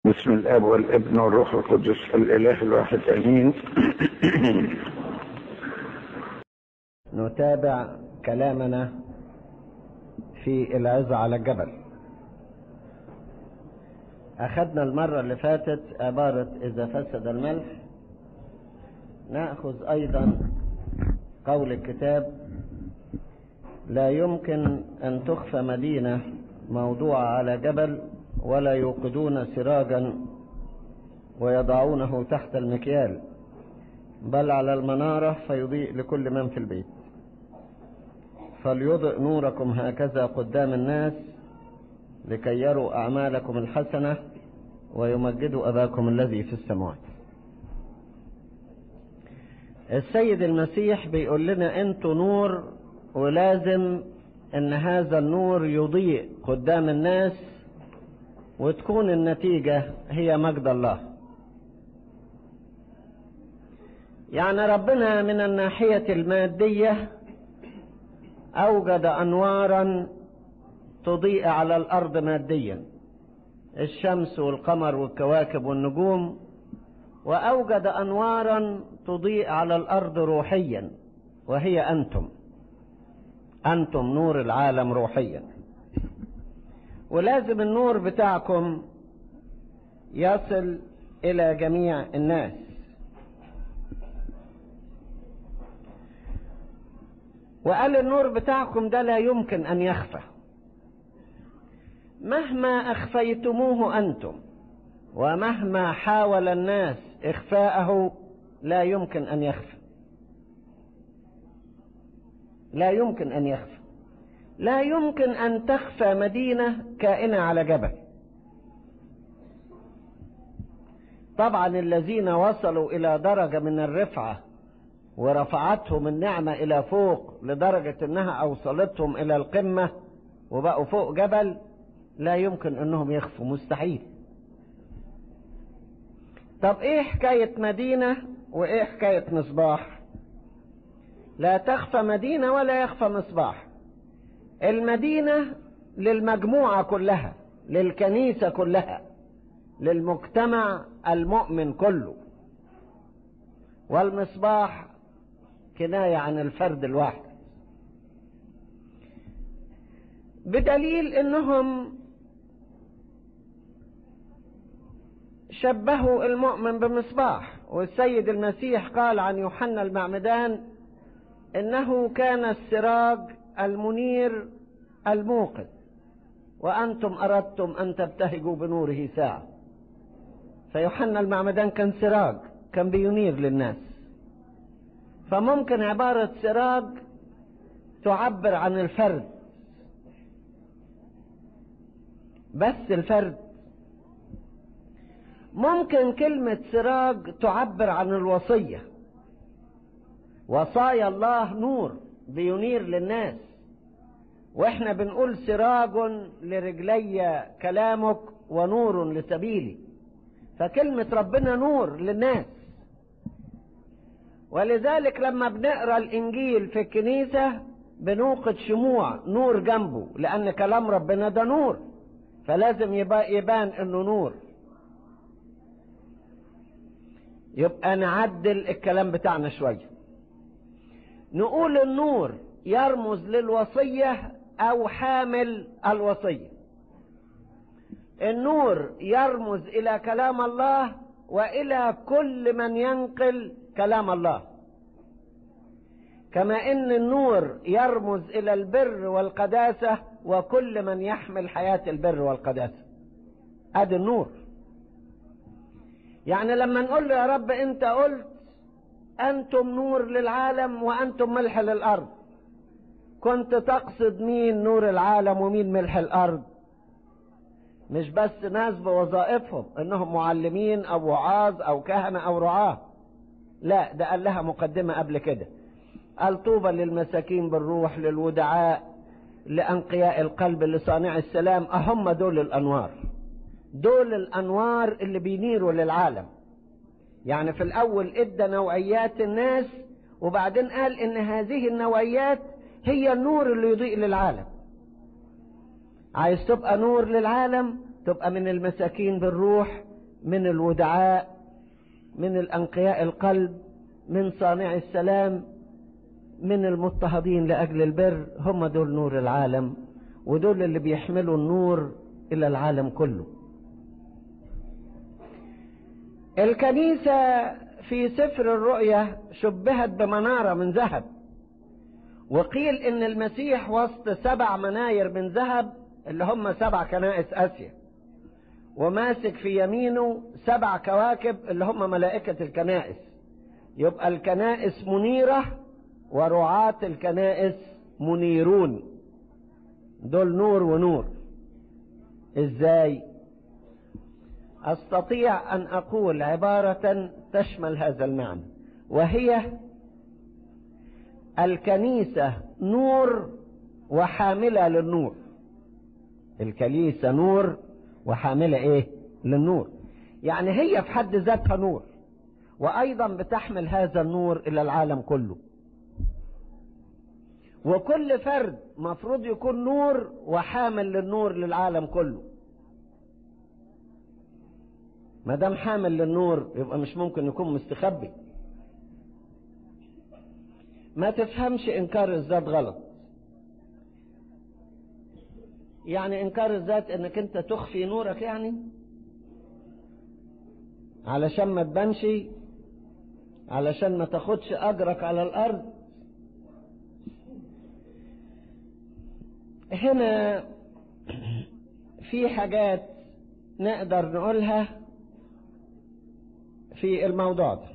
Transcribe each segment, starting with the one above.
بسم الاب والابن والروح القدس الاله الواحد امين نتابع كلامنا في العظة على الجبل أخذنا المرة اللي فاتت عبارة إذا فسد الملح نأخذ أيضا قول الكتاب لا يمكن أن تخفى مدينة موضوعة على جبل ولا يوقدون سراجا ويضعونه تحت المكيال بل على المنارة فيضيء لكل من في البيت فليضئ نوركم هكذا قدام الناس لكي يروا أعمالكم الحسنة ويمجدوا أباكم الذي في السماوات السيد المسيح بيقول لنا انتوا نور ولازم ان هذا النور يضيء قدام الناس وتكون النتيجة هي مجد الله يعني ربنا من الناحية المادية أوجد أنوارا تضيء على الأرض ماديا الشمس والقمر والكواكب والنجوم وأوجد أنوارا تضيء على الأرض روحيا وهي أنتم أنتم نور العالم روحيا ولازم النور بتاعكم يصل إلى جميع الناس وقال النور بتاعكم ده لا يمكن أن يخفى مهما أخفيتموه أنتم ومهما حاول الناس إخفاءه لا يمكن أن يخفى لا يمكن أن يخفى لا يمكن أن تخفى مدينة كائنة على جبل طبعا الذين وصلوا إلى درجة من الرفعة ورفعتهم النعمة إلى فوق لدرجة أنها أوصلتهم إلى القمة وبقوا فوق جبل لا يمكن أنهم يخفوا مستحيل طب إيه حكاية مدينة وإيه حكاية مصباح لا تخفى مدينة ولا يخفى مصباح المدينة للمجموعة كلها للكنيسة كلها للمجتمع المؤمن كله والمصباح كناية عن الفرد الواحد بدليل انهم شبهوا المؤمن بمصباح والسيد المسيح قال عن يوحنا المعمدان انه كان السراج المنير الموقد وأنتم أردتم أن تبتهجوا بنوره ساعة فيوحنا المعمدان كان سراج كان بينير للناس فممكن عبارة سراج تعبر عن الفرد بس الفرد ممكن كلمة سراج تعبر عن الوصية وصايا الله نور بينير للناس واحنا بنقول سراج لرجلي كلامك ونور لسبيلي فكلمة ربنا نور للناس ولذلك لما بنقرا الانجيل في الكنيسة بنوقد شموع نور جنبه لان كلام ربنا ده نور فلازم يبان انه نور يبقى نعدل الكلام بتاعنا شويه نقول النور يرمز للوصية أو حامل الوصية النور يرمز إلى كلام الله وإلى كل من ينقل كلام الله كما إن النور يرمز إلى البر والقداسة وكل من يحمل حياة البر والقداسة أدي النور يعني لما نقول له يا رب أنت قلت أنتم نور للعالم وأنتم ملح للأرض كنت تقصد مين نور العالم ومين ملح الأرض مش بس ناس بوظائفهم انهم معلمين او وعاظ او كهنة او رعاة لا ده قال لها مقدمة قبل كده قال طوبى للمساكين بالروح للودعاء لأنقياء القلب لصانع السلام أهم دول الأنوار دول الأنوار اللي بينيروا للعالم يعني في الأول إدى نوعيات الناس وبعدين قال إن هذه النوعيات هي النور اللي يضيء للعالم عايز تبقى نور للعالم تبقى من المساكين بالروح من الودعاء من الأنقياء القلب من صانع السلام من المضطهدين لأجل البر هم دول نور العالم ودول اللي بيحملوا النور إلى العالم كله الكنيسة في سفر الرؤيا شبهت بمنارة من ذهب وقيل ان المسيح وسط سبع مناير من ذهب اللي هم سبع كنائس اسيا وماسك في يمينه سبع كواكب اللي هم ملائكة الكنائس يبقى الكنائس منيرة ورعاة الكنائس منيرون دول نور ونور ازاي استطيع ان اقول عبارة تشمل هذا المعنى وهي الكنيسة نور وحاملة للنور الكنيسة نور وحاملة ايه للنور يعني هي في حد ذاتها نور وايضا بتحمل هذا النور الى العالم كله وكل فرد مفروض يكون نور وحامل للنور للعالم كله ما دام حامل للنور يبقى مش ممكن يكون مستخبي ما تفهمش انكار الذات غلط يعني انكار الذات انك انت تخفي نورك يعني علشان ما تبانش علشان ما تاخدش اجرك على الارض هنا في حاجات نقدر نقولها في الموضوع ده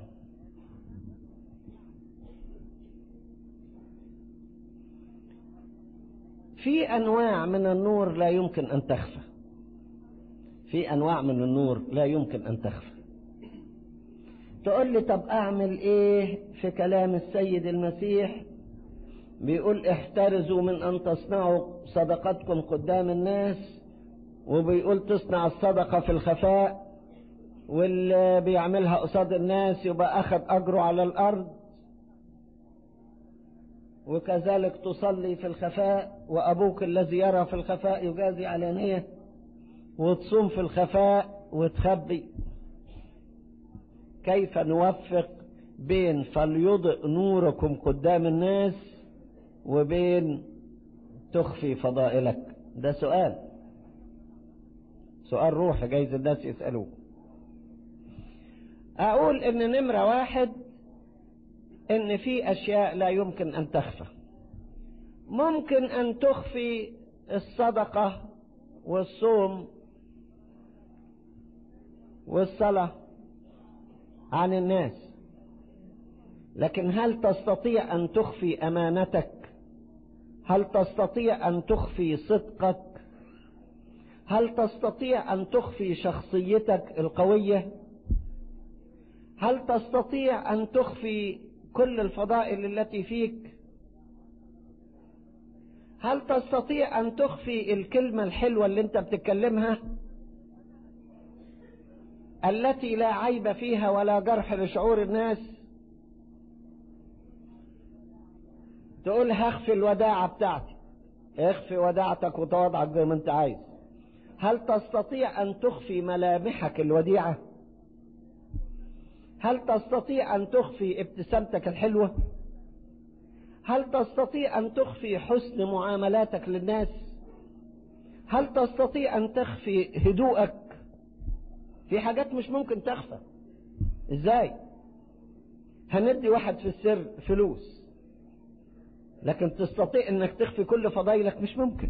في انواع من النور لا يمكن ان تخفى في انواع من النور لا يمكن ان تخفى تقول لي طب اعمل ايه في كلام السيد المسيح بيقول احترزوا من ان تصنعوا صدقاتكم قدام الناس وبيقول تصنع الصدقة في الخفاء واللي بيعملها قصاد الناس يبقى اخذ اجره على الارض وكذلك تصلي في الخفاء وابوك الذي يرى في الخفاء يجازي علانية وتصوم في الخفاء وتخبي كيف نوفق بين فليضئ نوركم قدام الناس وبين تخفي فضائلك ده سؤال سؤال روحي جايز الناس يسألوه اقول ان نمرة واحد ان في اشياء لا يمكن ان تخفى ممكن ان تخفي الصدقة والصوم والصلاة عن الناس لكن هل تستطيع ان تخفي امانتك هل تستطيع ان تخفي صدقك هل تستطيع ان تخفي شخصيتك القوية هل تستطيع ان تخفي كل الفضائل التي فيك هل تستطيع ان تخفي الكلمة الحلوة اللي انت بتتكلمها التي لا عيب فيها ولا جرح لشعور الناس تقول هخفي الوداعة بتاعتي اخفي وداعتك وتواضعك زي ما انت عايز هل تستطيع ان تخفي ملامحك الوديعة هل تستطيع ان تخفي ابتسامتك الحلوة هل تستطيع ان تخفي حسن معاملاتك للناس هل تستطيع ان تخفي هدوءك في حاجات مش ممكن تخفى ازاي هندي واحد في السر فلوس لكن تستطيع انك تخفي كل فضائلك مش ممكن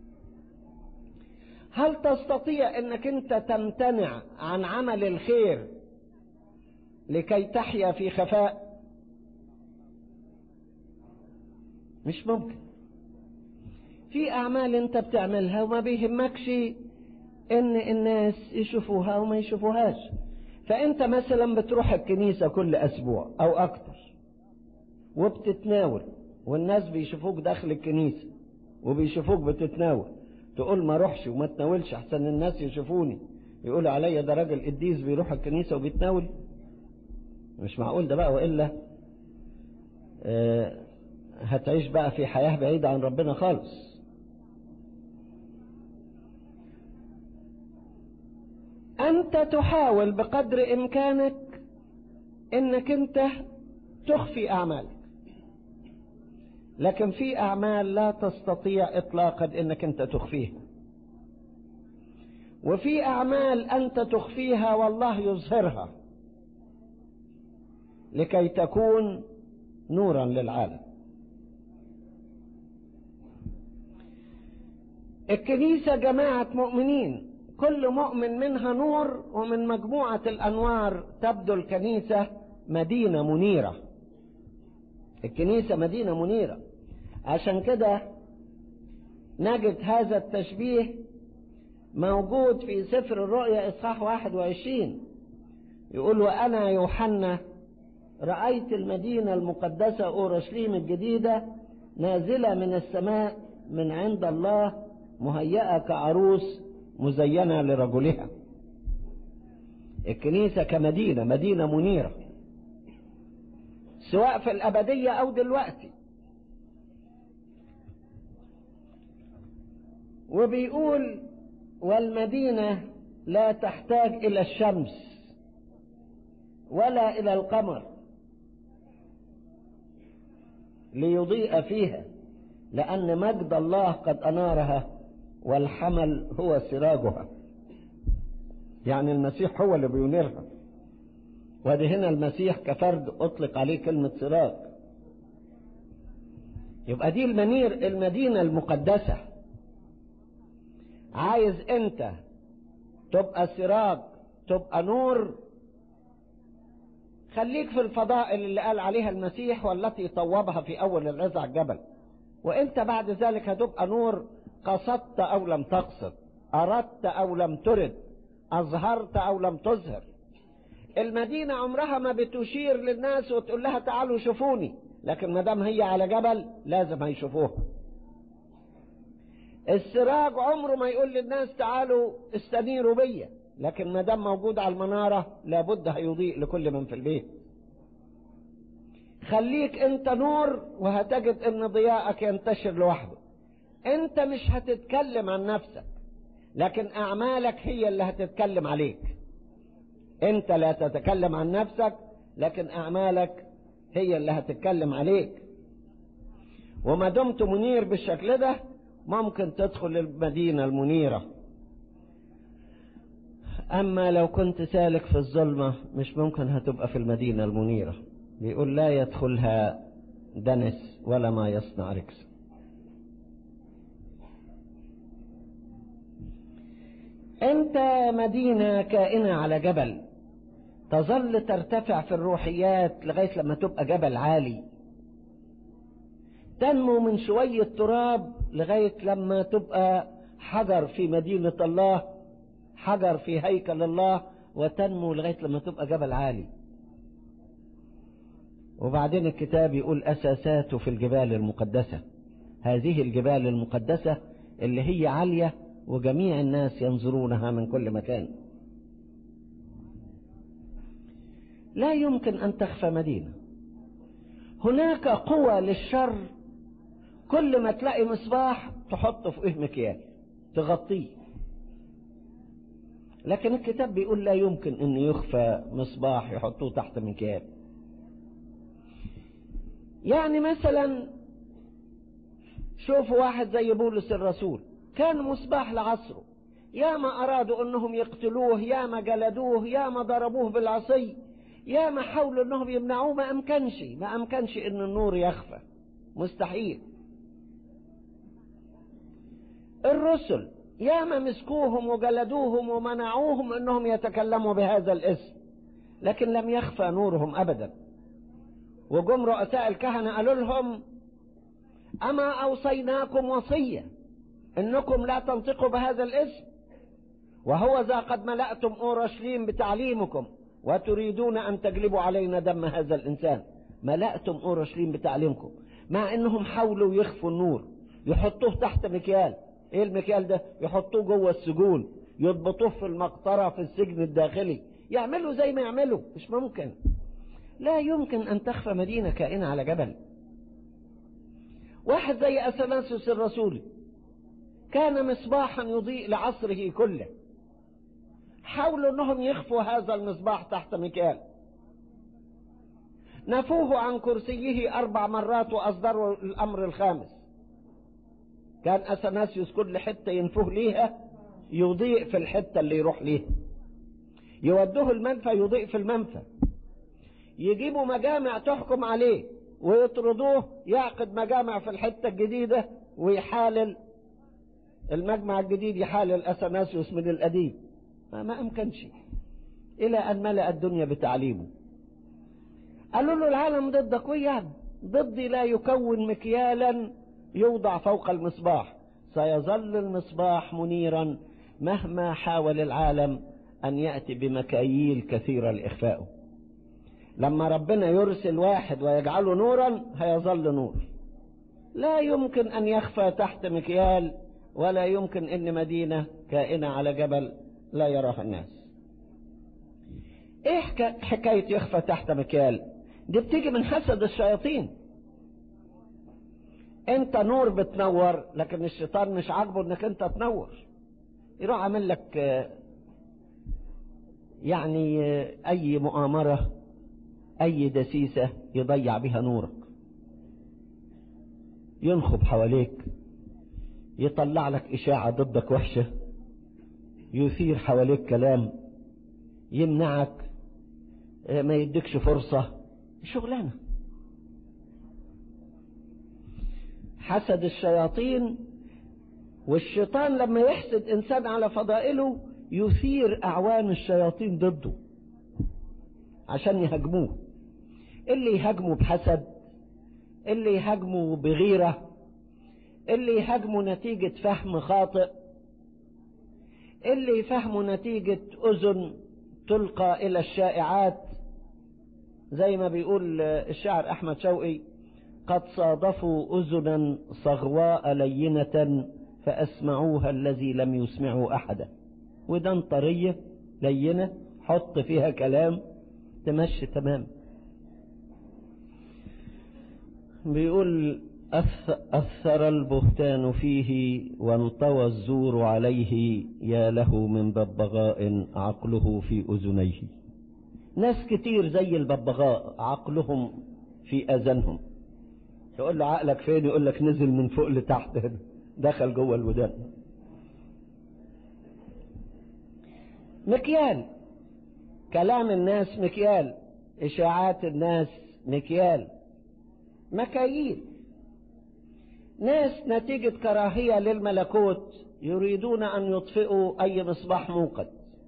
هل تستطيع انك انت تمتنع عن عمل الخير لكي تحيا في خفاء مش ممكن في اعمال انت بتعملها وما بيهمكش ان الناس يشوفوها وما يشوفوهاش فانت مثلا بتروح الكنيسة كل اسبوع او اكتر وبتتناول والناس بيشوفوك داخل الكنيسة وبيشوفوك بتتناول تقول ما روحش وما تناولش احسن الناس يشوفوني يقولوا عليا ده راجل قديس بيروح الكنيسة وبيتناول مش معقول ده بقى وإلا آه هتعيش بقى في حياة بعيدة عن ربنا خالص انت تحاول بقدر امكانك انك انت تخفي اعمالك لكن في اعمال لا تستطيع اطلاقا انك انت تخفيها وفي اعمال انت تخفيها والله يظهرها لكي تكون نورا للعالم الكنيسة جماعة مؤمنين كل مؤمن منها نور ومن مجموعة الأنوار تبدو الكنيسة مدينة منيرة الكنيسة مدينة منيرة عشان كده نجد هذا التشبيه موجود في سفر الرؤيا إصحاح 21 يقول وأنا يوحنا رأيت المدينة المقدسة أورشليم الجديدة نازلة من السماء من عند الله مهيئة كعروس مزينة لرجلها الكنيسة كمدينة مدينة منيرة سواء في الأبدية أو دلوقتي وبيقول والمدينة لا تحتاج إلى الشمس ولا إلى القمر ليضيء فيها لأن مجد الله قد أنارها والحمل هو سراجها يعني المسيح هو اللي بينيرها وادي هنا المسيح كفرد أطلق عليه كلمة سراج يبقى دي المنير المدينة المقدسة عايز انت تبقى سراج تبقى نور خليك في الفضائل اللي قال عليها المسيح والتي طوبها في أول الرزع الجبل وانت بعد ذلك هتبقى نور قصدت أو لم تقصد أردت أو لم ترد أظهرت أو لم تظهر المدينة عمرها ما بتشير للناس وتقول لها تعالوا شوفوني لكن ما دام هي على جبل لازم هيشوفوها السراج عمره ما يقول للناس تعالوا استنيروا بيا لكن ما دام موجود على المنارة لابد هيضيء لكل من في البيت خليك انت نور وهتجد ان ضياءك ينتشر لوحده انت مش هتتكلم عن نفسك لكن اعمالك هي اللي هتتكلم عليك انت لا تتكلم عن نفسك لكن اعمالك هي اللي هتتكلم عليك وما دمت منير بالشكل ده ممكن تدخل المدينة المنيرة أما لو كنت سالك في الظلمة مش ممكن هتبقى في المدينة المنيرة بيقول لا يدخلها دنس ولا ما يصنع ركس أنت مدينة كائنة على جبل تظل ترتفع في الروحيات لغاية لما تبقى جبل عالي تنمو من شوية تراب لغاية لما تبقى حجر في مدينة الله حجر في هيكل الله وتنمو لغاية لما تبقى جبل عالي وبعدين الكتاب يقول أساساته في الجبال المقدسة هذه الجبال المقدسة اللي هي عالية وجميع الناس ينظرونها من كل مكان لا يمكن أن تخفى مدينة هناك قوة للشر كل ما تلاقي مصباح تحطه في إيه مكيال تغطيه لكن الكتاب بيقول لا يمكن أن يخفى مصباح يحطوه تحت مكيال يعني مثلا شوفوا واحد زي بولس الرسول كان مصباح لعصره يا ما أرادوا أنهم يقتلوه يا ما جلدوه يا ما ضربوه بالعصي يا ما حاولوا أنهم يمنعوه ما أمكنش ما أمكنش أن النور يخفى مستحيل الرسل يا ما مسكوهم وجلدوهم ومنعوهم أنهم يتكلموا بهذا الاسم لكن لم يخفى نورهم أبدا وجم رؤساء الكهنة قالوا لهم أما أوصيناكم وصية إنكم لا تنطقوا بهذا الاسم وهو ذا قد ملأتم أورشليم بتعليمكم وتريدون أن تجلبوا علينا دم هذا الإنسان ملأتم أورشليم بتعليمكم مع إنهم حاولوا يخفوا النور يحطوه تحت مكيال إيه المكيال ده يحطوه جوه السجون يضبطوه في المقطرة في السجن الداخلي يعملوا زي ما يعملوا مش ممكن لا يمكن أن تخفى مدينة كائنة على جبل واحد زي أثناسوس الرسولي كان مصباحا يضيء لعصره كله حاولوا انهم يخفوا هذا المصباح تحت مكيال نفوه عن كرسيه اربع مرات واصدروا الامر الخامس كان اثناسيوس كل حته ينفوه ليها يضيء في الحته اللي يروح ليها يودوه المنفى يضيء في المنفى يجيبوا مجامع تحكم عليه ويطردوه يعقد مجامع في الحته الجديده ويحالل المجمع الجديد يحالل اثناسيوس من القديم ما, ما امكنش الى ان ملأ الدنيا بتعليمه قالوا له العالم ضدك ويعني ضدي لا يكون مكيالا يوضع فوق المصباح سيظل المصباح منيرا مهما حاول العالم ان ياتي بمكاييل كثيره لاخفائه لما ربنا يرسل واحد ويجعله نورا هيظل نور لا يمكن ان يخفى تحت مكيال ولا يمكن ان مدينه كائنه على جبل لا يراها الناس ايه حكايه يخفى تحت مكيال دي بتيجي من حسد الشياطين انت نور بتنور لكن الشيطان مش عاجبه انك انت تنور يروح عامل لك يعني اي مؤامرة اي دسيسة يضيع بها نورك ينخب حواليك يطلع لك اشاعة ضدك وحشة يثير حواليك كلام يمنعك ما يديكش فرصة شغلانة حسد الشياطين والشيطان لما يحسد انسان على فضائله يثير اعوان الشياطين ضده عشان يهاجموه اللي يهاجمه بحسد اللي يهاجمه بغيرة اللي يهاجمه نتيجة فهم خاطئ اللي يفهمه نتيجة أذن تلقى إلى الشائعات زي ما بيقول الشاعر أحمد شوقي قد صادفوا أذنا صغواء لينة فأسمعوها الذي لم يسمعه أحدا ودان طرية لينة حط فيها كلام تمشي تمام بيقول أثر البهتان فيه وانطوى الزور عليه يا له من ببغاء عقله في أذنيه ناس كتير زي الببغاء عقلهم في أذنهم تقول له عقلك فين يقول لك نزل من فوق لتحت هنا دخل جوه الودان مكيال كلام الناس مكيال إشاعات الناس مكيال مكاييل ناس نتيجة كراهية للملكوت يريدون أن يطفئوا أي مصباح موقد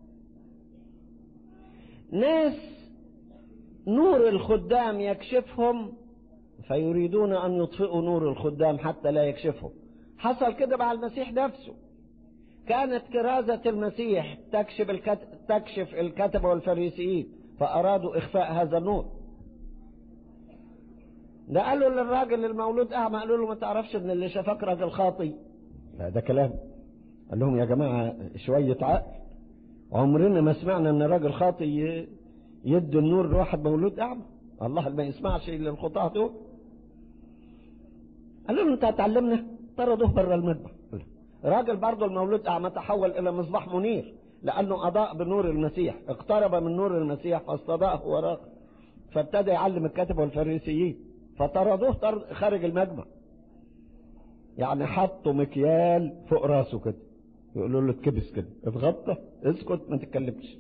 ناس نور الخدام يكشفهم فيريدون أن يطفئوا نور الخدام حتى لا يكشفهم حصل كده مع المسيح نفسه كانت كرازة المسيح تكشف الكتب, تكشف الكتبة والفريسيين فأرادوا إخفاء هذا النور ده قالوا للراجل المولود أعمى قالوا له ما تعرفش إن اللي شافك راجل خاطي لا ده كلام قال لهم يا جماعة شوية عقل عمرنا ما سمعنا إن راجل خاطي يدي النور لواحد مولود أعمى الله ما يسمعش للخطاة دول قال لهم أنت هتعلمنا طردوه بره المذبح راجل برضه المولود أعمى تحول إلى مصباح منير لأنه أضاء بنور المسيح اقترب من نور المسيح فاستضاءه وراه فابتدى يعلم الكاتب والفريسيين فطردوه طرد خارج المجمع يعني حطوا مكيال فوق راسه كده يقولوا له اتكبس كده اتغطى اسكت ما تتكلمش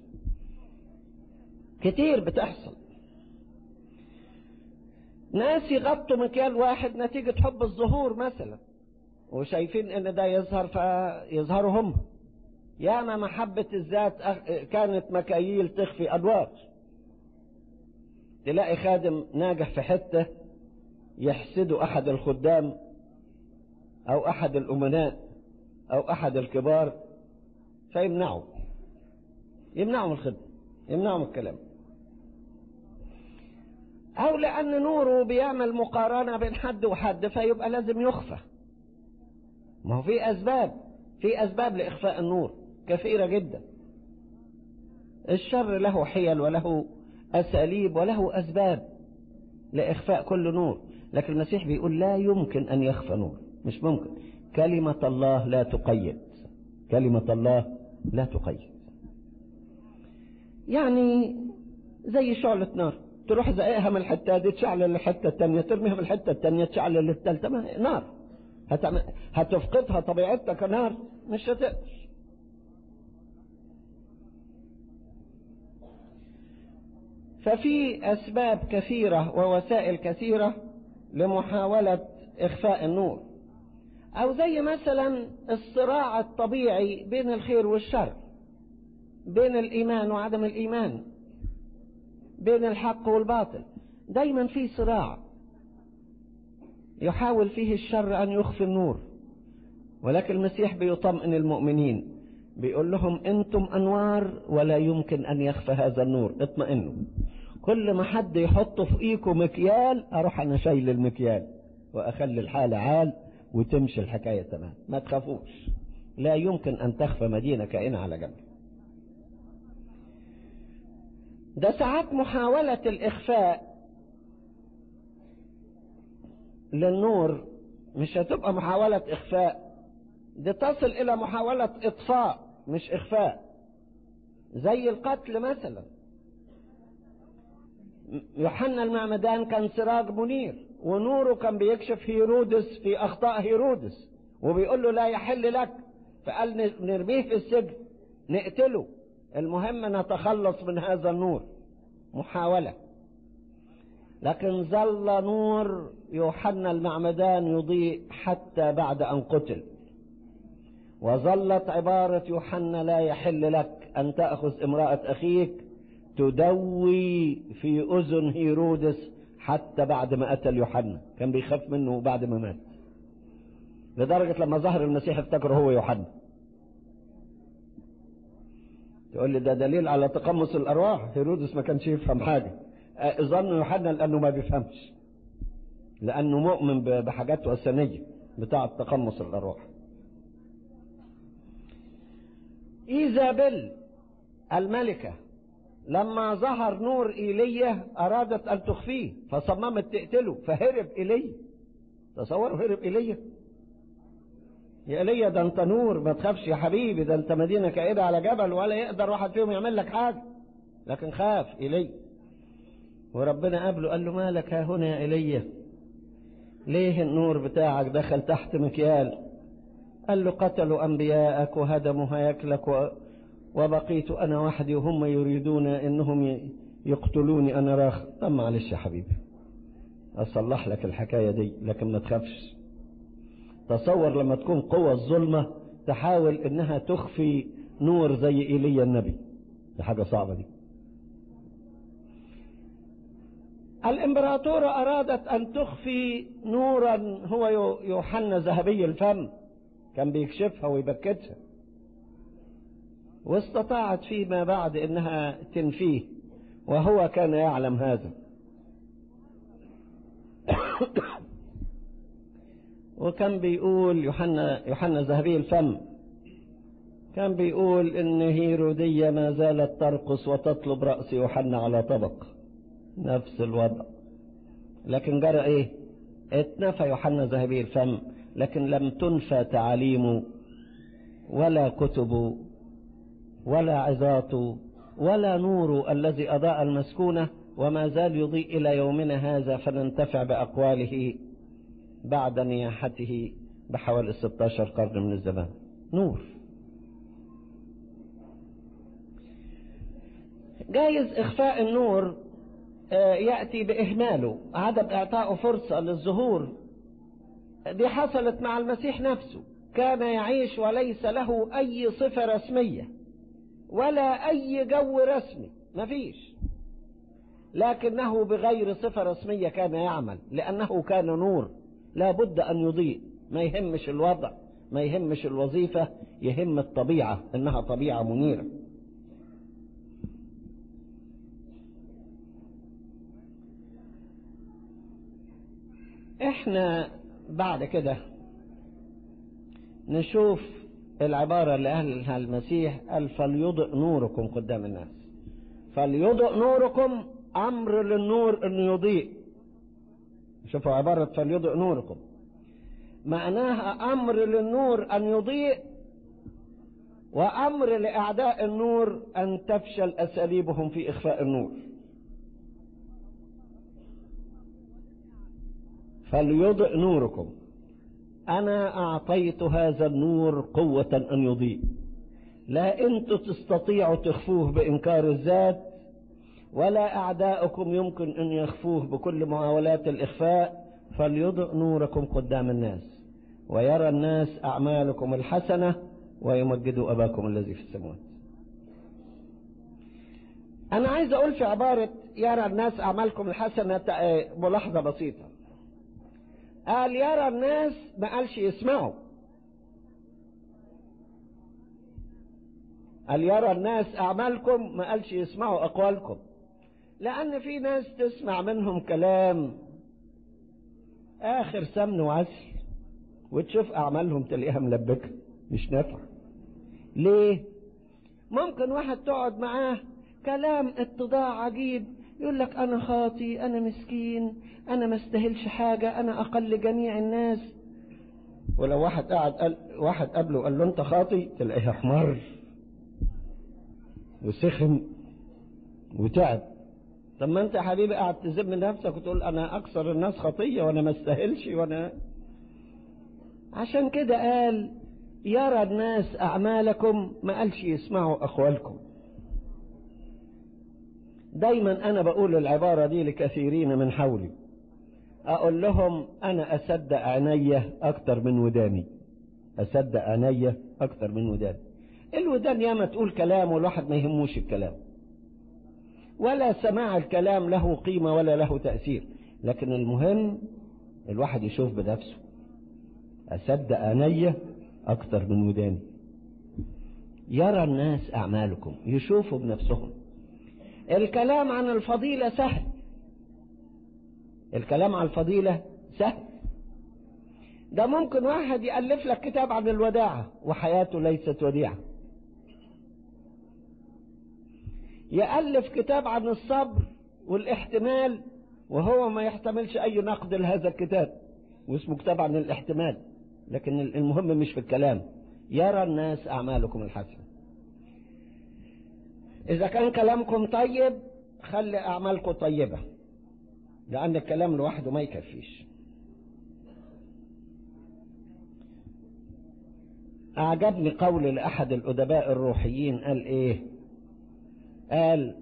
كتير بتحصل ناس يغطوا مكيال واحد نتيجة حب الظهور مثلا وشايفين ان ده يظهر فيظهروا هم ياما محبة الذات كانت مكاييل تخفي أدوار تلاقي خادم ناجح في حتة يحسده أحد الخدام أو أحد الأمناء أو أحد الكبار فيمنعه يمنعه من الخدمة يمنعه من الكلام أو لأن نوره بيعمل مقارنة بين حد وحد فيبقى لازم يخفى ما هو في أسباب في أسباب لإخفاء النور كثيرة جدا الشر له حيل وله أساليب وله أسباب لإخفاء كل نور لكن المسيح بيقول لا يمكن أن يخفى نور مش ممكن كلمة الله لا تقيد كلمة الله لا تقيد يعني زي شعلة نار تروح زقها من الحتة دي تشعل الحتة التانية ترميها من الحتة التانية تشعل الثالثة ما نار هتعمل هتفقدها طبيعتها كنار مش هتقدر ففي أسباب كثيرة ووسائل كثيرة لمحاولة إخفاء النور أو زي مثلا الصراع الطبيعي بين الخير والشر بين الإيمان وعدم الإيمان بين الحق والباطل دايما في صراع يحاول فيه الشر أن يخفي النور ولكن المسيح بيطمئن المؤمنين بيقول لهم أنتم أنوار ولا يمكن أن يخفى هذا النور اطمئنوا كل ما حد يحط فوقيكم مكيال أروح أنا شايل المكيال وأخلي الحالة عال وتمشي الحكاية تمام ما تخافوش لا يمكن أن تخفى مدينة كائنة على جنب ده ساعات محاولة الإخفاء للنور مش هتبقى محاولة إخفاء دي تصل إلى محاولة إطفاء مش إخفاء زي القتل مثلا يوحنا المعمدان كان سراج منير ونوره كان بيكشف هيرودس في أخطاء هيرودس وبيقول له لا يحل لك فقال نرميه في السجن نقتله المهم نتخلص من هذا النور محاولة لكن ظل نور يوحنا المعمدان يضيء حتى بعد أن قتل وظلت عبارة يوحنا لا يحل لك أن تأخذ امرأة أخيك تدوي في أذن هيرودس حتى بعد ما قتل يوحنا كان بيخاف منه بعد ما مات لدرجة لما ظهر المسيح افتكره هو يوحنا تقول لي ده دليل على تقمص الأرواح هيرودس ما كانش يفهم حاجة ظن يوحنا لأنه ما بيفهمش لأنه مؤمن بحاجات وثنية بتاعة تقمص الأرواح إيزابيل الملكة لما ظهر نور إيليا أرادت أن تخفيه فصممت تقتله فهرب إيليا تصوروا هرب إيليا يا إيليا ده أنت نور ما تخافش يا حبيبي ده أنت مدينة كائدة على جبل ولا يقدر واحد فيهم يعمل لك حاجة لكن خاف إيليا وربنا قابله قال له مالك ها هنا يا إيليا ليه النور بتاعك دخل تحت مكيال قال له قتلوا أنبياءك وهدموا هيكلك و... وبقيت أنا وحدي وهم يريدون أنهم يقتلوني أنا راخ طب معلش يا حبيبي أصلح لك الحكاية دي لكن ما تخافش تصور لما تكون قوة الظلمة تحاول أنها تخفي نور زي إيليا النبي دي حاجة صعبة دي الإمبراطورة أرادت أن تخفي نورا هو يوحنا ذهبي الفم كان بيكشفها ويبكتها واستطاعت فيما بعد انها تنفيه وهو كان يعلم هذا وكان بيقول يوحنا يوحنا ذهبي الفم كان بيقول ان هيرودية ما زالت ترقص وتطلب رأس يوحنا على طبق نفس الوضع لكن جرى ايه اتنفى يوحنا ذهبي الفم لكن لم تنفى تعاليمه ولا كتبه ولا عظاته ولا نور الذي أضاء المسكونة وما زال يضيء إلى يومنا هذا فننتفع بأقواله بعد نياحته بحوالي 16 قرن من الزمان نور جايز إخفاء النور يأتي بإهماله عدم إعطائه فرصة للظهور دي حصلت مع المسيح نفسه كان يعيش وليس له أي صفة رسمية ولا أي جو رسمي مفيش لكنه بغير صفة رسمية كان يعمل لأنه كان نور لا بد أن يضيء ما يهمش الوضع ما يهمش الوظيفة يهم الطبيعة إنها طبيعة منيرة احنا بعد كده نشوف العبارة اللي قالها المسيح قال فليضئ نوركم قدام الناس فليضئ نوركم أمر للنور أن يضيء شوفوا عبارة فليضئ نوركم معناها أمر للنور أن يضيء وأمر لأعداء النور أن تفشل أساليبهم في إخفاء النور فليضئ نوركم أنا أعطيت هذا النور قوة أن يضيء لا أنتم تستطيعوا تخفوه بإنكار الذات ولا أعداؤكم يمكن أن يخفوه بكل محاولات الإخفاء فليضئ نوركم قدام الناس ويرى الناس أعمالكم الحسنة ويمجدوا أباكم الذي في السماوات أنا عايز أقول في عبارة يرى الناس أعمالكم الحسنة ملاحظة بسيطة قال يرى الناس ما قالش يسمعوا قال يرى الناس أعمالكم ما قالش يسمعوا أقوالكم لأن في ناس تسمع منهم كلام آخر سمن وعسل وتشوف أعمالهم تلاقيها ملبكة مش نافعة ليه؟ ممكن واحد تقعد معاه كلام اتضاع عجيب يقول لك أنا خاطي أنا مسكين أنا ما استاهلش حاجة أنا أقل جميع الناس ولو واحد قعد قال واحد قبله قال له أنت خاطي تلاقيه أحمر وسخن وتعب طب ما أنت يا حبيبي قاعد تذم نفسك وتقول أنا أكثر الناس خطية وأنا ما استاهلش وأنا عشان كده قال يرى الناس أعمالكم ما قالش يسمعوا أقوالكم دايما أنا بقول العبارة دي لكثيرين من حولي أقول لهم أنا أصدق عيني أكتر من وداني أصدق عيني أكتر من وداني الودان ياما تقول كلام والواحد ما يهموش الكلام ولا سماع الكلام له قيمة ولا له تأثير لكن المهم الواحد يشوف بنفسه أصدق عيني أكتر من وداني يرى الناس أعمالكم يشوفوا بنفسهم الكلام عن الفضيلة سهل الكلام عن الفضيلة سهل ده ممكن واحد يألف لك كتاب عن الوداعة وحياته ليست وديعة يألف كتاب عن الصبر والاحتمال وهو ما يحتملش أي نقد لهذا الكتاب واسمه كتاب عن الاحتمال لكن المهم مش في الكلام يرى الناس أعمالكم الحسنة إذا كان كلامكم طيب خلي أعمالكم طيبة لأن الكلام لوحده ما يكفيش أعجبني قول لأحد الأدباء الروحيين قال إيه قال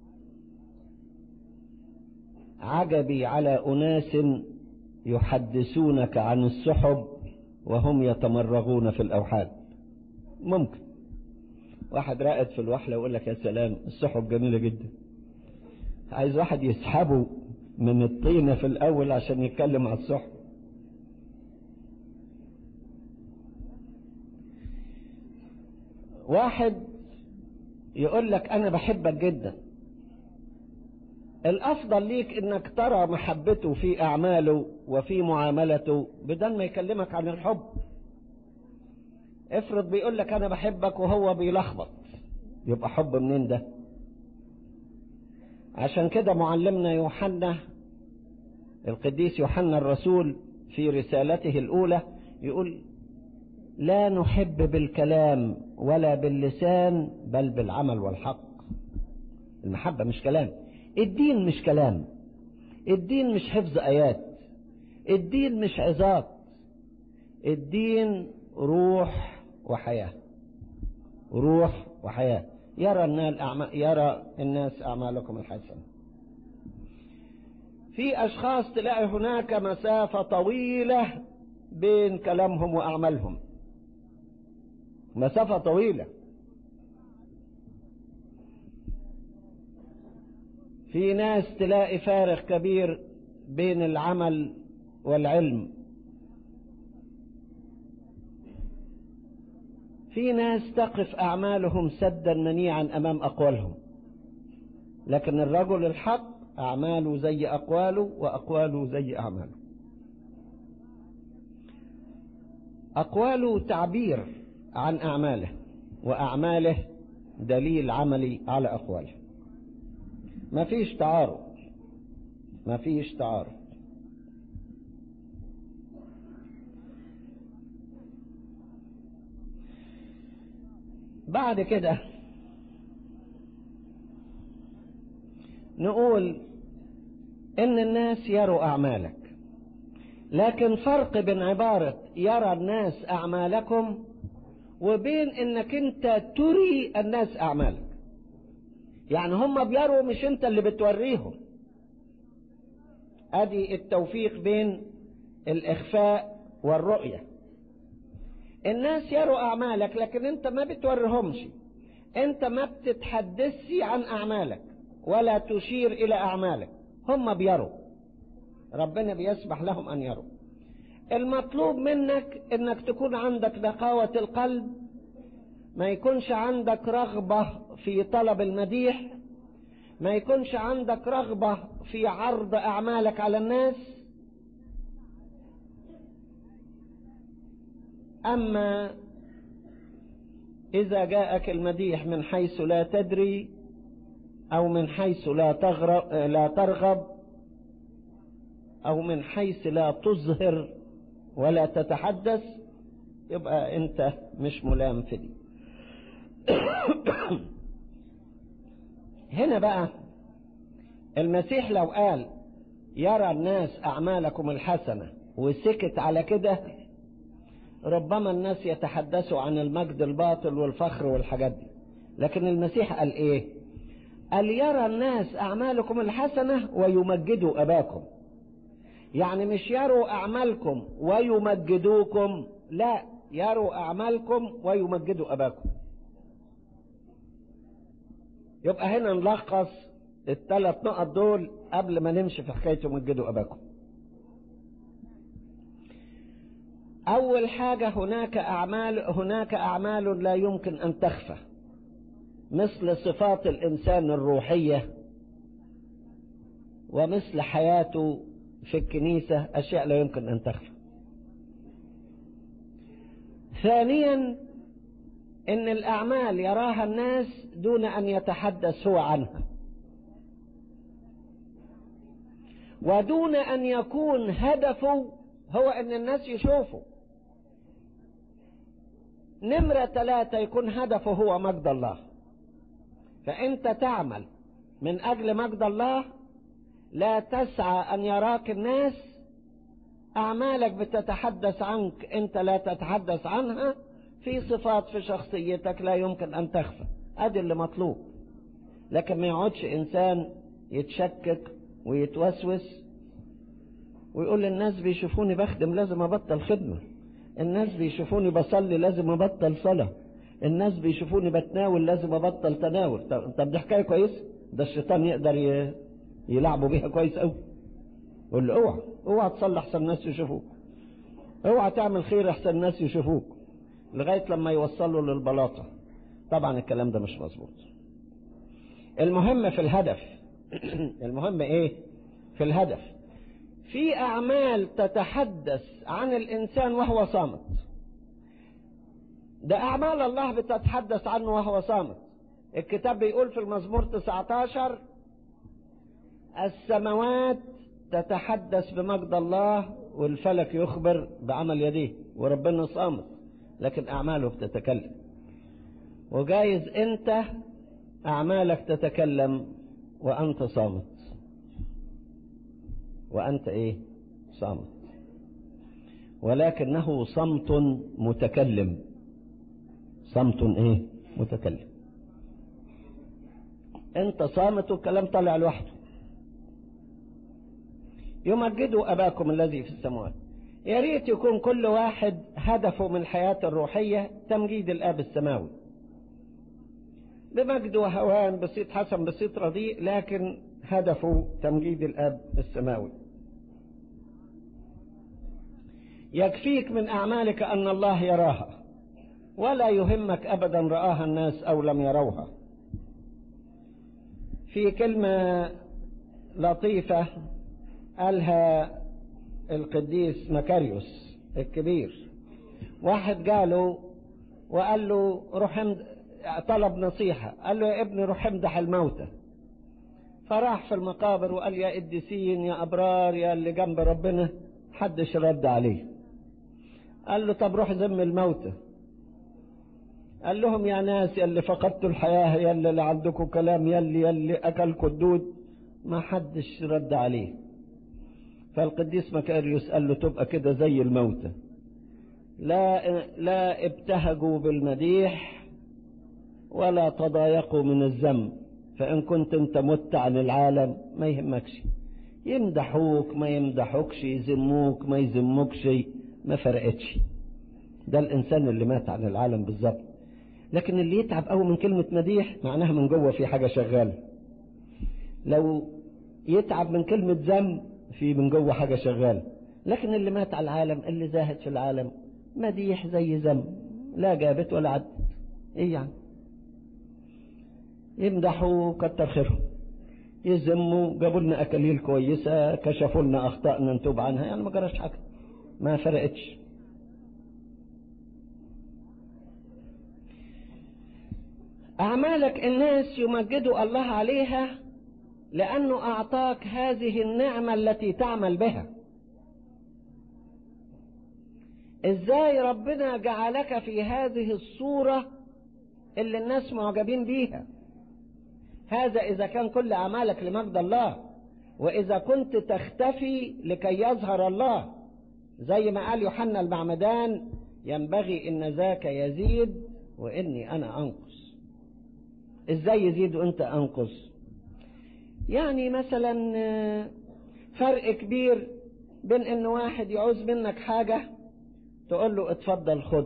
عجبي على أناس يحدثونك عن السحب وهم يتمرغون في الأوحاد ممكن واحد راقد في الوحلة يقول لك يا سلام السحب جميلة جدا عايز واحد يسحبه من الطينة في الأول عشان يتكلم على السحب واحد يقول لك أنا بحبك جدا الأفضل ليك إنك ترى محبته في أعماله وفي معاملته بدل ما يكلمك عن الحب افرض بيقول لك أنا بحبك وهو بيلخبط يبقى حب منين ده عشان كده معلمنا يوحنا القديس يوحنا الرسول في رسالته الأولى يقول لا نحب بالكلام ولا باللسان بل بالعمل والحق المحبة مش كلام الدين مش كلام الدين مش حفظ آيات الدين مش عظات الدين روح وحياة روح وحياة يرى الناس يرى الناس أعمالكم الحسنة في أشخاص تلاقي هناك مسافة طويلة بين كلامهم وأعمالهم مسافة طويلة في ناس تلاقي فارق كبير بين العمل والعلم في ناس تقف أعمالهم سدا منيعا أمام أقوالهم لكن الرجل الحق أعماله زي أقواله وأقواله زي أعماله أقواله تعبير عن أعماله وأعماله دليل عملي على أقواله ما فيش تعارض ما فيش تعارض بعد كده نقول ان الناس يروا اعمالك لكن فرق بين عبارة يرى الناس اعمالكم وبين انك انت تري الناس اعمالك يعني هم بيروا مش انت اللي بتوريهم ادي التوفيق بين الاخفاء والرؤية الناس يروا اعمالك لكن انت ما بتوريهمش انت ما بتتحدثي عن اعمالك ولا تشير الى اعمالك هم بيروا ربنا بيسمح لهم ان يروا المطلوب منك انك تكون عندك نقاوة القلب ما يكونش عندك رغبة في طلب المديح ما يكونش عندك رغبة في عرض اعمالك على الناس اما اذا جاءك المديح من حيث لا تدري او من حيث لا تغرب لا ترغب او من حيث لا تظهر ولا تتحدث يبقى انت مش ملام في دي هنا بقى المسيح لو قال يرى الناس اعمالكم الحسنه وسكت على كده ربما الناس يتحدثوا عن المجد الباطل والفخر والحاجات دي لكن المسيح قال ايه قال يرى الناس اعمالكم الحسنه ويمجدوا اباكم يعني مش يروا اعمالكم ويمجدوكم لا يروا اعمالكم ويمجدوا اباكم يبقى هنا نلخص الثلاث نقط دول قبل ما نمشي في حكايه يمجدوا اباكم اول حاجه هناك اعمال هناك اعمال لا يمكن ان تخفى مثل صفات الانسان الروحيه ومثل حياته في الكنيسة أشياء لا يمكن أن تخفى ثانيا إن الأعمال يراها الناس دون أن يتحدث هو عنها ودون أن يكون هدفه هو أن الناس يشوفوا نمرة ثلاثة يكون هدفه هو مجد الله فأنت تعمل من أجل مجد الله لا تسعى أن يراك الناس أعمالك بتتحدث عنك أنت لا تتحدث عنها في صفات في شخصيتك لا يمكن أن تخفى أدي اللي مطلوب لكن ما يقعدش إنسان يتشكك ويتوسوس ويقول الناس بيشوفوني بخدم لازم أبطل خدمة الناس بيشوفوني بصلي لازم أبطل صلاة الناس بيشوفوني بتناول لازم أبطل تناول طب دي حكاية كويس ده الشيطان يقدر ي... يلعبوا بيها كويس قوي يقول له اوعى اوعى تصلي احسن الناس يشوفوك اوعى تعمل خير احسن الناس يشوفوك لغايه لما يوصلوا للبلاطه طبعا الكلام ده مش مظبوط المهم في الهدف المهم ايه في الهدف في اعمال تتحدث عن الانسان وهو صامت ده اعمال الله بتتحدث عنه وهو صامت الكتاب بيقول في المزمور 19 السماوات تتحدث بمجد الله والفلك يخبر بعمل يديه وربنا صامت لكن أعماله بتتكلم وجايز أنت أعمالك تتكلم وأنت صامت وأنت إيه صامت ولكنه صمت متكلم صمت إيه متكلم أنت صامت والكلام طالع لوحده يمجدوا أباكم الذي في السماوات يا ريت يكون كل واحد هدفه من الحياة الروحية تمجيد الآب السماوي بمجد وهوان بسيط حسن بسيط رديء لكن هدفه تمجيد الآب السماوي يكفيك من أعمالك أن الله يراها ولا يهمك أبدا رآها الناس أو لم يروها في كلمة لطيفة قالها القديس مكاريوس الكبير واحد قاله وقال له روح امد... طلب نصيحة قال له يا ابني روح امدح الموتى فراح في المقابر وقال يا قديسين يا أبرار يا اللي جنب ربنا حدش رد عليه قال له طب روح ذم الموتى قال لهم يا ناس يلي فقدتوا الحياة يلي اللي عندكم كلام يلي يلي أكلكوا الدود ما حدش رد عليه فالقديس مكاريوس قال له تبقى كده زي الموتى لا لا ابتهجوا بالمديح ولا تضايقوا من الذنب فإن كنت أنت مت عن العالم ما يهمكش يمدحوك ما يمدحوكش يذموك ما يذموكش ما فرقتش ده الإنسان اللي مات عن العالم بالظبط لكن اللي يتعب قوي من كلمة مديح معناها من جوه في حاجة شغالة لو يتعب من كلمة ذم في من جوه حاجة شغالة لكن اللي مات على العالم اللي زاهد في العالم مديح زي ذم لا جابت ولا عدت ايه يعني يمدحوا كتر خيرهم يذموا جابوا لنا اكاليل كويسه كشفوا لنا اخطائنا نتوب عنها يعني ما جراش حاجه ما فرقتش اعمالك الناس يمجدوا الله عليها لانه اعطاك هذه النعمه التي تعمل بها ازاي ربنا جعلك في هذه الصوره اللي الناس معجبين بيها هذا إذا كان كل أعمالك لمجد الله وإذا كنت تختفي لكي يظهر الله زي ما قال يوحنا المعمدان ينبغي إن ذاك يزيد وإني أنا أنقص إزاي يزيد وإنت أنقص يعني مثلا فرق كبير بين إن واحد يعوز منك حاجة تقول له اتفضل خد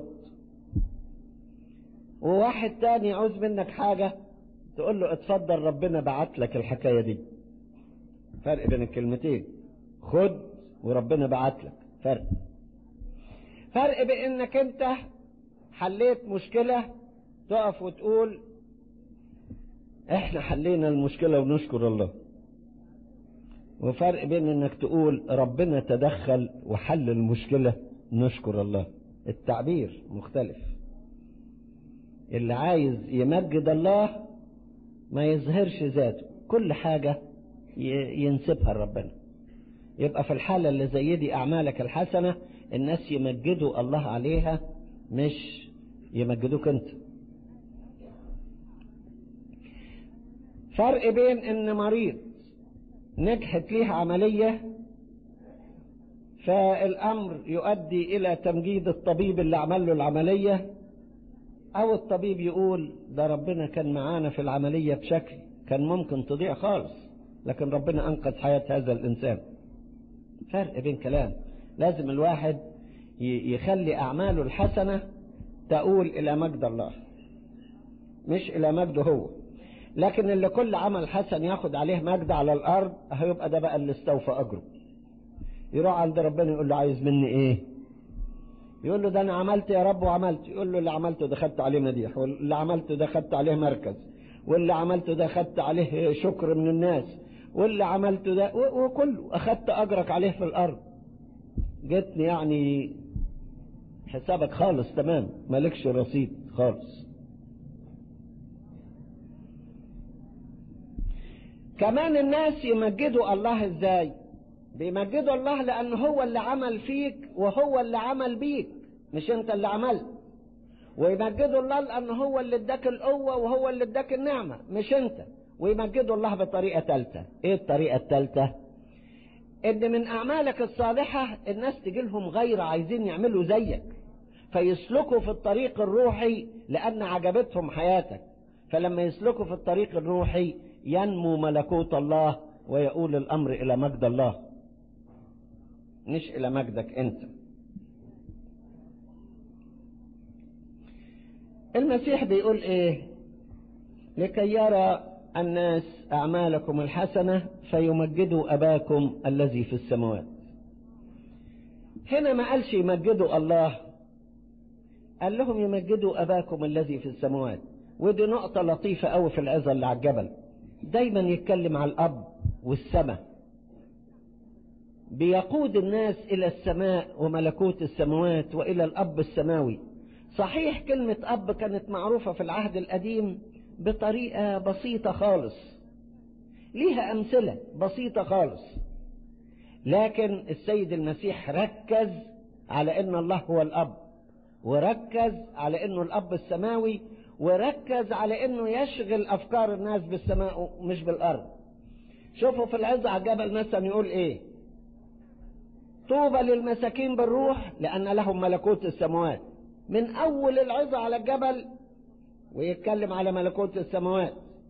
وواحد تاني يعوز منك حاجة تقول له اتفضل ربنا بعت لك الحكايه دي فرق بين الكلمتين خد وربنا بعت لك فرق فرق بين انك انت حليت مشكله تقف وتقول احنا حلينا المشكله ونشكر الله وفرق بين انك تقول ربنا تدخل وحل المشكله نشكر الله التعبير مختلف اللي عايز يمجد الله ما يظهرش ذاته كل حاجة ينسبها لربنا يبقى في الحالة اللي زي دي أعمالك الحسنة الناس يمجدوا الله عليها مش يمجدوك أنت فرق بين إن مريض نجحت ليه عملية فالأمر يؤدي إلى تمجيد الطبيب اللي عمل له العملية أو الطبيب يقول ده ربنا كان معانا في العملية بشكل كان ممكن تضيع خالص لكن ربنا أنقذ حياة هذا الإنسان فرق بين كلام لازم الواحد يخلي أعماله الحسنة تقول إلى مجد الله مش إلى مجده هو لكن اللي كل عمل حسن ياخد عليه مجد على الأرض هيبقى ده بقى اللي استوفى أجره يروح عند ربنا يقول له عايز مني إيه يقول له ده انا عملت يا رب وعملت يقول له اللي عملته ده خدت عليه مديح واللي عملته ده خدت عليه مركز واللي عملته ده خدت عليه شكر من الناس واللي عملته ده وكله اخدت اجرك عليه في الارض جتني يعني حسابك خالص تمام مالكش رصيد خالص كمان الناس يمجدوا الله ازاي بيمجدوا الله لأن هو اللي عمل فيك وهو اللي عمل بيك مش انت اللي عملت ويمجدوا الله لأن هو اللي اداك القوة وهو اللي اداك النعمة مش انت ويمجدوا الله بطريقة ثالثة ايه الطريقة الثالثة ان من اعمالك الصالحة الناس تجي لهم غير عايزين يعملوا زيك فيسلكوا في الطريق الروحي لان عجبتهم حياتك فلما يسلكوا في الطريق الروحي ينمو ملكوت الله ويقول الامر الى مجد الله مش إلى مجدك أنت المسيح بيقول إيه لكي يرى الناس أعمالكم الحسنة فيمجدوا أباكم الذي في السماوات هنا ما قالش يمجدوا الله قال لهم يمجدوا أباكم الذي في السماوات ودي نقطة لطيفة أوي في العظة اللي على الجبل دايما يتكلم على الأب والسماء بيقود الناس إلى السماء وملكوت السماوات وإلى الأب السماوي صحيح كلمة أب كانت معروفة في العهد القديم بطريقة بسيطة خالص ليها أمثلة بسيطة خالص لكن السيد المسيح ركز على أن الله هو الأب وركز على انه الاب السماوي وركز على انه يشغل افكار الناس بالسماء مش بالارض شوفوا في العظة على الجبل مثلا يقول ايه طوبى للمساكين بالروح لان لهم ملكوت السماوات من اول العظة على الجبل ويتكلم على ملكوت السماوات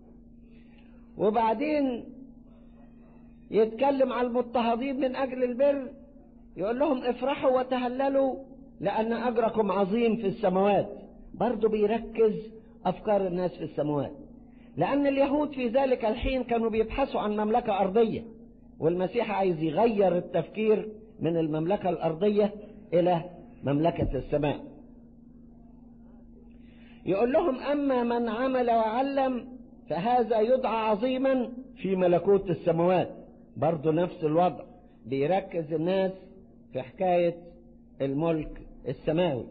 وبعدين يتكلم على المضطهدين من اجل البر يقول لهم افرحوا وتهللوا لان اجركم عظيم في السماوات برضه بيركز افكار الناس في السماوات لان اليهود في ذلك الحين كانوا بيبحثوا عن مملكة ارضية والمسيح عايز يغير التفكير من المملكة الارضية الى مملكة السماء يقول لهم اما من عمل وعلم فهذا يدعى عظيما في ملكوت السماوات برضه نفس الوضع بيركز الناس في حكاية الملك السماوي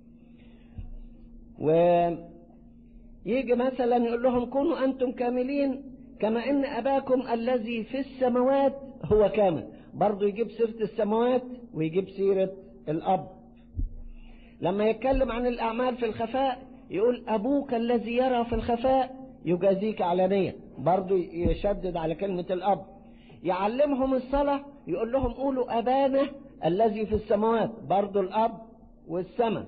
ويجي مثلا يقول لهم كونوا أنتم كاملين كما إن أباكم الذي في السماوات هو كامل برضه يجيب سيرة السماوات ويجيب سيرة الأب لما يتكلم عن الأعمال في الخفاء يقول أبوك الذي يرى في الخفاء يجازيك علانية برضه يشدد على كلمة الأب يعلمهم الصلاة يقول لهم قولوا أبانا الذي في السماوات برضه الأب والسماء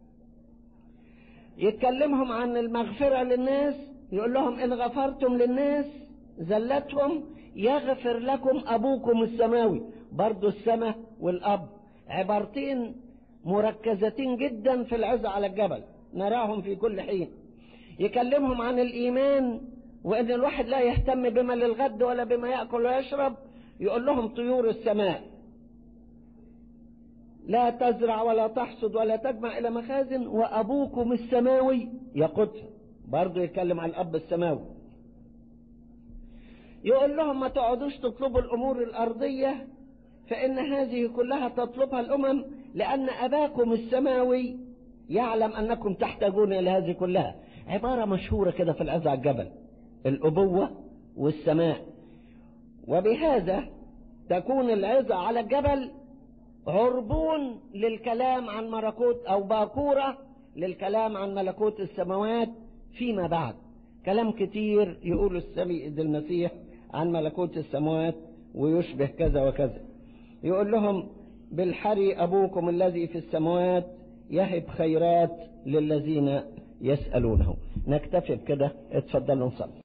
يتكلمهم عن المغفرة للناس يقول لهم إن غفرتم للناس زلتهم يغفر لكم أبوكم السماوي برضه السماء والأب عبارتين مركزتين جدا في العزة على الجبل نراهم في كل حين يكلمهم عن الإيمان وإن الواحد لا يهتم بما للغد ولا بما يأكل ويشرب يقول لهم طيور السماء لا تزرع ولا تحصد ولا تجمع إلى مخازن وأبوكم السماوي يقتل برضه يتكلم عن الأب السماوي يقول لهم ما تقعدوش تطلبوا الأمور الأرضية فإن هذه كلها تطلبها الأمم لأن أباكم السماوي يعلم أنكم تحتاجون إلى هذه كلها عبارة مشهورة كده في العزة على الجبل الأبوة والسماء وبهذا تكون العزة على الجبل عربون للكلام عن ملكوت أو باكورة للكلام عن ملكوت السماوات فيما بعد كلام كتير يقول السيد المسيح عن ملكوت السماوات ويشبه كذا وكذا يقول لهم بالحري أبوكم الذي في السماوات يهب خيرات للذين يسألونه نكتفي بكده اتفضلوا نصلي